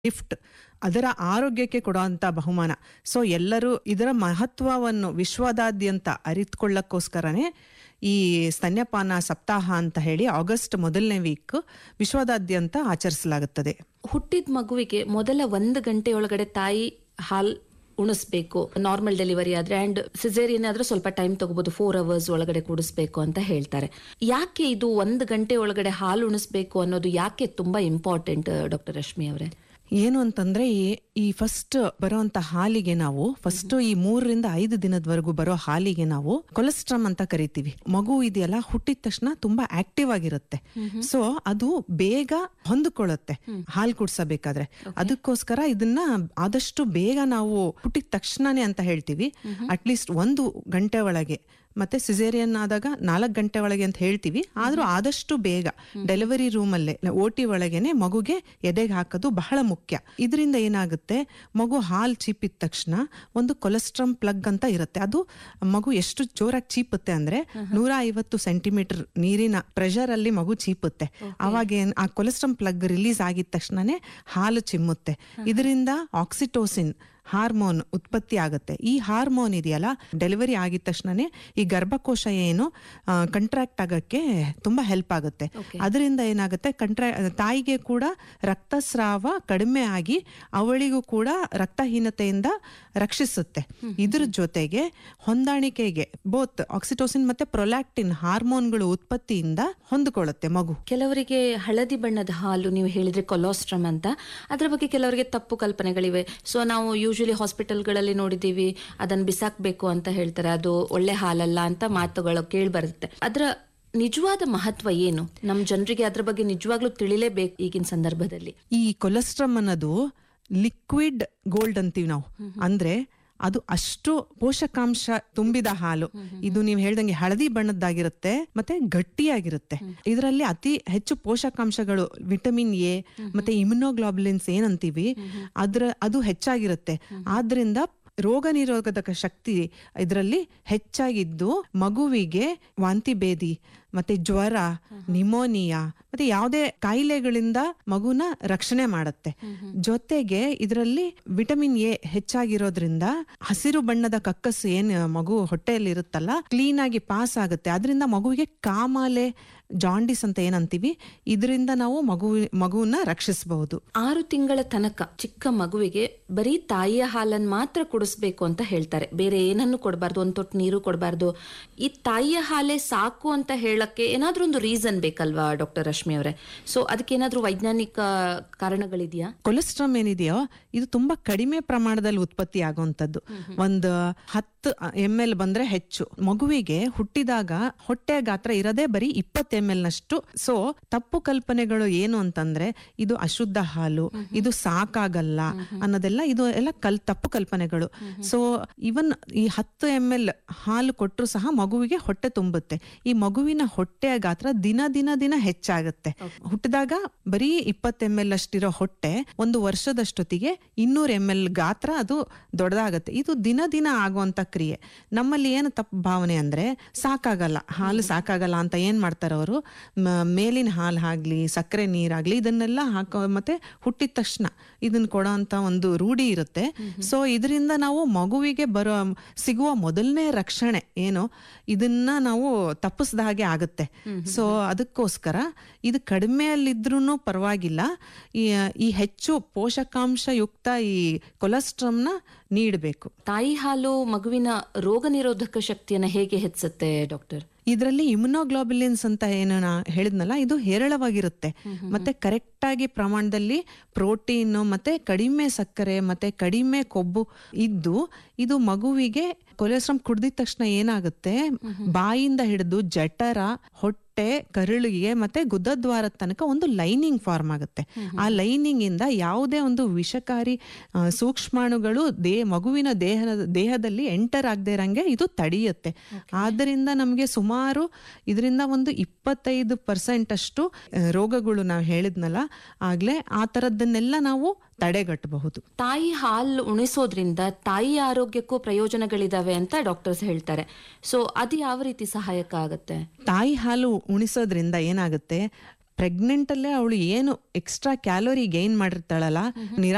gift ಅದರ ಆರೋಗ್ಯಕ್ಕೆ ಕೊಡುವಂತ ಬಹುಮಾನ ಸೊ ಎಲ್ಲರೂ ಇದರ ಮಹತ್ವವನ್ನು ವಿಶ್ವದಾದ್ಯಂತ ಅರಿತುಕೊಳ್ಳಕ್ಕೋಸ್ಕರನೇ ಈ ಸ್ತನ್ಯಪಾನ ಸಪ್ತಾಹ ಅಂತ ಹೇಳಿ ಆಗಸ್ಟ್ ಮೊದಲನೇ ವೀಕ್ ವಿಶ್ವದಾದ್ಯಂತ ಆಚರಿಸಲಾಗುತ್ತದೆ ಹುಟ್ಟಿದ ಮಗುವಿಗೆ ಮೊದಲ ಒಂದು ಗಂಟೆಯೊಳಗಡೆ ತಾಯಿ ಹಾಲ್ ಉಣಿಸ್ಬೇಕು ನಾರ್ಮಲ್ ಡೆಲಿವರಿ ಆದ್ರೆ ಅಂಡ್ ಸಿಸೇರಿಯನ್ ಆದ್ರೆ ಸ್ವಲ್ಪ ಟೈಮ್ ತಗೋಬಹುದು ಫೋರ್ ಅವರ್ಸ್ ಒಳಗಡೆ ಕುಡಿಸ್ಬೇಕು ಅಂತ ಹೇಳ್ತಾರೆ ಯಾಕೆ ಇದು ಒಂದು ಗಂಟೆ ಒಳಗಡೆ ಹಾಲು ಉಣಿಸ್ಬೇಕು ಅನ್ನೋದು ಯಾಕೆ ತುಂಬಾ ಇಂಪಾರ್ಟೆಂಟ್ ಡಾಕ್ಟರ್ ರಶ್ಮಿ ಅವರೇ ಏನು ಅಂತಂದ್ರೆ ಈ- ಈ ಫಸ್ಟ್ ಬರುವಂತ ಹಾಲಿಗೆ ನಾವು ಫಸ್ಟ್ ಈ ಮೂರರಿಂದ ಐದು ದಿನದವರೆಗೂ ಬರೋ ಹಾಲಿಗೆ ನಾವು ಕೊಲೆಸ್ಟ್ರಾಮ್ ಅಂತ ಕರಿತೀವಿ ಮಗು ಇದೆಯಲ್ಲ ಹುಟ್ಟಿದ ತಕ್ಷಣ ತುಂಬಾ ಆಕ್ಟಿವ್ ಆಗಿರುತ್ತೆ ಸೊ ಅದು ಬೇಗ ಹೊಂದಿಕೊಳ್ಳುತ್ತೆ ಹಾಲು ಕುಡ್ಸಬೇಕಾದ್ರೆ ಅದಕ್ಕೋಸ್ಕರ ಇದನ್ನ ಆದಷ್ಟು ಬೇಗ ನಾವು ಹುಟ್ಟಿದ ತಕ್ಷಣನೇ ಅಂತ ಹೇಳ್ತೀವಿ ಅಟ್ಲೀಸ್ಟ್ ಒಂದು ಗಂಟೆ ಒಳಗೆ ಮತ್ತೆ ಸಿಸೇರಿಯನ್ ಆದಾಗ ನಾಲ್ಕು ಗಂಟೆ ಒಳಗೆ ಅಂತ ಹೇಳ್ತೀವಿ ಆದ್ರೂ ಆದಷ್ಟು ಬೇಗ ಡೆಲಿವರಿ ರೂಮ್ ಅಲ್ಲೇ ಓ ಟಿ ಒಳಗೇನೆ ಮಗುಗೆ ಎದೆಗೆ ಹಾಕೋದು ಬಹಳ ಮುಖ್ಯ ಇದರಿಂದ ಏನಾಗುತ್ತೆ ಮಗು ಹಾಲ್ ಚೀಪಿದ ತಕ್ಷಣ ಒಂದು ಕೊಲೆಸ್ಟ್ರಾಮ್ ಪ್ಲಗ್ ಅಂತ ಇರುತ್ತೆ ಅದು ಮಗು ಎಷ್ಟು ಜೋರಾಗಿ ಚೀಪುತ್ತೆ ಅಂದ್ರೆ ನೂರ ಐವತ್ತು ಸೆಂಟಿಮೀಟರ್ ನೀರಿನ ಪ್ರೆಷರ್ ಅಲ್ಲಿ ಮಗು ಚೀಪುತ್ತೆ ಅವಾಗ ಏನ್ ಆ ಕೊಲೆಸ್ಟ್ರಾಮ್ ಪ್ಲಗ್ ರಿಲೀಸ್ ಆಗಿದ ತಕ್ಷಣನೇ ಹಾಲು ಚಿಮ್ಮುತ್ತೆ ಇದರಿಂದ ಆಕ್ಸಿಟೋಸಿನ್ ಹಾರ್ಮೋನ್ ಉತ್ಪತ್ತಿ ಆಗುತ್ತೆ ಈ ಹಾರ್ಮೋನ್ ಇದೆಯಲ್ಲ ಡೆಲಿವರಿ ಆಗಿದ ತಕ್ಷಣನೇ ಈ ಗರ್ಭಕೋಶ ಏನು ಕಂಟ್ರಾಕ್ಟ್ ಆಗಕ್ಕೆ ತುಂಬಾ ಹೆಲ್ಪ್ ಆಗುತ್ತೆ ಅದರಿಂದ ಏನಾಗುತ್ತೆ ಕಂಟ್ರಾ ತಾಯಿಗೆ ಕೂಡ ರಕ್ತಸ್ರಾವ ಕಡಿಮೆ ಆಗಿ ಅವಳಿಗೂ ಕೂಡ ರಕ್ತಹೀನತೆಯಿಂದ ರಕ್ಷಿಸುತ್ತೆ ಇದ್ರ ಜೊತೆಗೆ ಹೊಂದಾಣಿಕೆಗೆ ಬೋತ್ ಆಕ್ಸಿಟೋಸಿನ್ ಮತ್ತೆ ಪ್ರೊಲ್ಯಾಕ್ಟಿನ್ ಹಾರ್ಮೋನ್ಗಳು ಉತ್ಪತ್ತಿಯಿಂದ ಹೊಂದಿಕೊಳ್ಳುತ್ತೆ ಮಗು ಕೆಲವರಿಗೆ ಹಳದಿ ಬಣ್ಣದ ಹಾಲು ನೀವು ಹೇಳಿದ್ರೆ ಕೊಲಾಸ್ಟ್ರಮ್ ಅಂತ ಅದರ ಬಗ್ಗೆ ಕೆಲವರಿಗೆ ತಪ್ಪು ಕಲ್ಪನೆಗಳಿವೆ ಸೊ ನಾವು ಯೂಶಲಿ ಹಾಸ್ಪಿಟಲ್ಗಳಲ್ಲಿ ನೋಡಿದೀವಿ ಅದನ್ನ ಬಿಸಾಕ್ಬೇಕು ಅಂತ ಹೇಳ್ತಾರೆ ಅದು ಒಳ್ಳೆ ಹಾಲಲ್ಲ ಅಂತ ಮಾತುಗಳು ಕೇಳಿ ಬರುತ್ತೆ ಅದರ ನಿಜವಾದ ಮಹತ್ವ ಏನು ನಮ್ಮ ಜನರಿಗೆ ಅದ್ರ ಬಗ್ಗೆ ನಿಜವಾಗ್ಲೂ ತಿಳಿಲೇಬೇಕು ಈಗಿನ ಸಂದರ್ಭದಲ್ಲಿ ಈ ಕೊಲೆಸ್ಟ್ರಮ್ ಅನ್ನೋದು ಲಿಕ್ವಿಡ್ ಗೋಲ್ಡ್ ಅಂತೀವಿ ನಾವು ಅಂದ್ರೆ ಅದು ಅಷ್ಟು ಪೋಷಕಾಂಶ ತುಂಬಿದ ಹಾಲು ಇದು ನೀವು ಹೇಳ್ದಂಗೆ ಹಳದಿ ಬಣ್ಣದ್ದಾಗಿರುತ್ತೆ ಮತ್ತೆ ಗಟ್ಟಿಯಾಗಿರುತ್ತೆ ಇದರಲ್ಲಿ ಅತಿ ಹೆಚ್ಚು ಪೋಷಕಾಂಶಗಳು ವಿಟಮಿನ್ ಎ ಮತ್ತೆ ಇಮ್ಯುನೋಗ್ಲಾಬುಲಿನ್ಸ್ ಏನಂತೀವಿ ಅದ್ರ ಅದು ಹೆಚ್ಚಾಗಿರುತ್ತೆ ಆದ್ರಿಂದ ರೋಗ ನಿರೋಧಕ ಶಕ್ತಿ ಇದರಲ್ಲಿ ಹೆಚ್ಚಾಗಿದ್ದು ಮಗುವಿಗೆ ವಾಂತಿ ಭೇದಿ ಮತ್ತೆ ಜ್ವರ ನಿಮೋನಿಯಾ ಮತ್ತೆ ಯಾವುದೇ ಕಾಯಿಲೆಗಳಿಂದ ಮಗುನ ರಕ್ಷಣೆ ಮಾಡುತ್ತೆ ಜೊತೆಗೆ ಇದರಲ್ಲಿ ವಿಟಮಿನ್ ಎ ಹೆಚ್ಚಾಗಿರೋದ್ರಿಂದ ಹಸಿರು ಬಣ್ಣದ ಕಕ್ಕಸ್ಸು ಏನ್ ಮಗು ಹೊಟ್ಟೆಯಲ್ಲಿ ಇರುತ್ತಲ್ಲ ಕ್ಲೀನ್ ಆಗಿ ಪಾಸ್ ಆಗುತ್ತೆ ಅದರಿಂದ ಮಗುವಿಗೆ ಕಾಮಾಲೆ ಜಾಂಡಿಸ್ ಅಂತ ಏನಂತೀವಿ ಇದರಿಂದ ನಾವು ಮಗು ಮಗುವನ್ನ ರಕ್ಷಿಸಬಹುದು ಆರು ತಿಂಗಳ ತನಕ ಚಿಕ್ಕ ಮಗುವಿಗೆ ಬರೀ ತಾಯಿಯ ಹಾಲನ್ನು ಮಾತ್ರ ಕುಡಿಸ್ಬೇಕು ಅಂತ ಹೇಳ್ತಾರೆ ಬೇರೆ ಏನನ್ನು ಕೊಡಬಾರ್ದು ಒಂದು ತೊಟ್ಟು ನೀರು ಕೊಡಬಾರ್ದು ಈ ತಾಯಿಯ ಹಾಲೇ ಸಾಕು ಅಂತ ಹೇಳಕ್ಕೆ ಏನಾದ್ರೂ ಒಂದು ರೀಸನ್ ಬೇಕಲ್ವಾ ಡಾಕ್ಟರ್ ರಶ್ಮಿ ಅವರೇ ಸೊ ಅದಕ್ಕೆ ಏನಾದ್ರೂ ವೈಜ್ಞಾನಿಕ ಕಾರಣಗಳಿದೆಯಾ ಕೊಲೆಸ್ಟ್ರಾಮ್ ಏನಿದೆಯೋ ಇದು ತುಂಬಾ ಕಡಿಮೆ ಪ್ರಮಾಣದಲ್ಲಿ ಉತ್ಪತ್ತಿ ಆಗುವಂತದ್ದು ಒಂದು ಹತ್ತು ಎಂ ಎಲ್ ಬಂದ್ರೆ ಹೆಚ್ಚು ಮಗುವಿಗೆ ಹುಟ್ಟಿದಾಗ ಹೊಟ್ಟೆ ಗಾತ್ರ ಇರದೇ ಬರೀ ಇಪ್ಪತ್ತು ಎಂ ಎಲ್ ನಷ್ಟು ಸೊ ತಪ್ಪು ಕಲ್ಪನೆಗಳು ಏನು ಅಂತಂದ್ರೆ ಇದು ಅಶುದ್ಧ ಹಾಲು ಇದು ಸಾಕಾಗಲ್ಲ ಅನ್ನೋದೆಲ್ಲ ಇದು ಎಲ್ಲ ಕಲ್ ತಪ್ಪು ಕಲ್ಪನೆಗಳು ಸೊ ಇವನ್ ಈ ಹತ್ತು ಎಂ ಎಲ್ ಹಾಲು ಕೊಟ್ಟರು ಸಹ ಮಗುವಿಗೆ ಹೊಟ್ಟೆ ತುಂಬುತ್ತೆ ಈ ಮಗುವಿನ ಹೊಟ್ಟೆಯ ಗಾತ್ರ ದಿನ ದಿನ ದಿನ ಹೆಚ್ಚಾಗುತ್ತೆ ಹುಟ್ಟಿದಾಗ ಬರೀ ಇಪ್ಪತ್ತು ಎಂ ಎಲ್ ಅಷ್ಟಿರೋ ಹೊಟ್ಟೆ ಒಂದು ವರ್ಷದಷ್ಟೊತ್ತಿಗೆ ಇನ್ನೂರು ಎಂ ಎಲ್ ಗಾತ್ರ ಅದು ದೊಡ್ಡದಾಗತ್ತೆ ಇದು ದಿನ ದಿನ ಆಗುವಂತ ಕ್ರಿಯೆ ನಮ್ಮಲ್ಲಿ ಏನು ತಪ್ಪು ಭಾವನೆ ಅಂದ್ರೆ ಸಾಕಾಗಲ್ಲ ಹಾಲು ಸಾಕಾಗಲ್ಲ ಅಂತ ಏನ್ ಮಾಡ್ತಾರೆ ಅವರು ಮೇಲಿನ ಹಾಲು ಆಗ್ಲಿ ಸಕ್ಕರೆ ನೀರಾಗ್ಲಿ ಇದನ್ನೆಲ್ಲ ಹಾಕೋ ಮತ್ತೆ ಹುಟ್ಟಿದ ತಕ್ಷಣ ಇದನ್ನ ಕೊಡೋ ಅಂತ ಒಂದು ರೂಢಿ ಇರುತ್ತೆ ಸೊ ಇದರಿಂದ ನಾವು ಮಗುವಿಗೆ ಬರೋ ಸಿಗುವ ಮೊದಲನೇ ರಕ್ಷಣೆ ಏನು ಇದನ್ನ ನಾವು ತಪ್ಪಿಸ್ದ ಹಾಗೆ ಆಗುತ್ತೆ ಸೊ ಅದಕ್ಕೋಸ್ಕರ ಇದು ಕಡಿಮೆಯಲ್ಲಿದ್ರೂ ಪರವಾಗಿಲ್ಲ ಈ ಈ ಹೆಚ್ಚು ಪೋಷಕಾಂಶಯುಕ್ತ ಈ ಕೊಲೆಸ್ಟ್ರಾಮ್ನ ನೀಡಬೇಕು ತಾಯಿ ಹಾಲು ಮಗುವಿನ ರೋಗ ನಿರೋಧಕ ಶಕ್ತಿಯನ್ನ ಹೇಗೆ ಹೆಚ್ಚುತ್ತೆ ಡಾಕ್ಟರ್ ಇದರಲ್ಲಿ ಇಮ್ಯುನೋಗ್ಲೋಬುಲಿನ್ಸ್ ಅಂತ ಏನು ನಾ ಹೇಳಿದ್ನಲ್ಲ ಇದು ಹೇರಳವಾಗಿರುತ್ತೆ ಮತ್ತೆ ಕರೆಕ್ಟ್ ಆಗಿ ಪ್ರಮಾಣದಲ್ಲಿ ಪ್ರೋಟೀನ್ ಮತ್ತೆ ಕಡಿಮೆ ಸಕ್ಕರೆ ಮತ್ತೆ ಕಡಿಮೆ ಕೊಬ್ಬು ಇದ್ದು ಇದು ಮಗುವಿಗೆ ಕೊಲೆಸ್ಟ್ರಾಮ್ ಕುಡ್ದಿದ ತಕ್ಷಣ ಏನಾಗುತ್ತೆ ಬಾಯಿಂದ ಹಿಡಿದು ಜಠರ ಹೊಟ್ಟೆ ಕರುಳಿಗೆ ಮತ್ತೆ ಗುದ್ದದ್ವಾರದ ತನಕ ಒಂದು ಲೈನಿಂಗ್ ಫಾರ್ಮ್ ಆಗುತ್ತೆ ಆ ಲೈನಿಂಗ್ ಇಂದ ಯಾವುದೇ ಒಂದು ವಿಷಕಾರಿ ಆ, ಸೂಕ್ಷ್ಮಾಣುಗಳು ದೇ ಮಗುವಿನ ದೇಹ ದೇಹದಲ್ಲಿ ಎಂಟರ್ ಆಗದೆ ಇರಂಗೆ ಇದು ತಡೆಯುತ್ತೆ ಆದ್ದರಿಂದ ನಮಗೆ ಸುಮಾರು ಇದರಿಂದ ಒಂದು ಇಪ್ಪತ್ತೈದು ಪರ್ಸೆಂಟ್ ಅಷ್ಟು ಆ, ರೋಗಗಳು ನಾವು ಹೇಳಿದ್ನಲ್ಲ ಆಗ್ಲೇ ಆ ತರದ್ದನ್ನೆಲ್ಲ ನಾವು ತಡೆಗಟ್ಟಬಹುದು ತಾಯಿ ಹಾಲು ಉಣಿಸೋದ್ರಿಂದ ತಾಯಿ ಆರೋಗ್ಯಕ್ಕೂ ಪ್ರಯೋಜನಗಳಿದಾವೆ ಅಂತ ಡಾಕ್ಟರ್ಸ್ ಹೇಳ್ತಾರೆ ಸೊ ಅದು ಯಾವ ರೀತಿ ಸಹಾಯಕ ಆಗುತ್ತೆ ತಾಯಿ ಹಾಲು ಉಣಿಸೋದ್ರಿಂದ ಏನಾಗುತ್ತೆ ಪ್ರೆಗ್ನೆಂಟ್ ಅಲ್ಲೇ ಅವಳು ಏನು ಎಕ್ಸ್ಟ್ರಾ ಕ್ಯಾಲೋರಿ ಗೈನ್ ಮಾಡಿರ್ತಾಳಲ್ಲ ನಿರಾ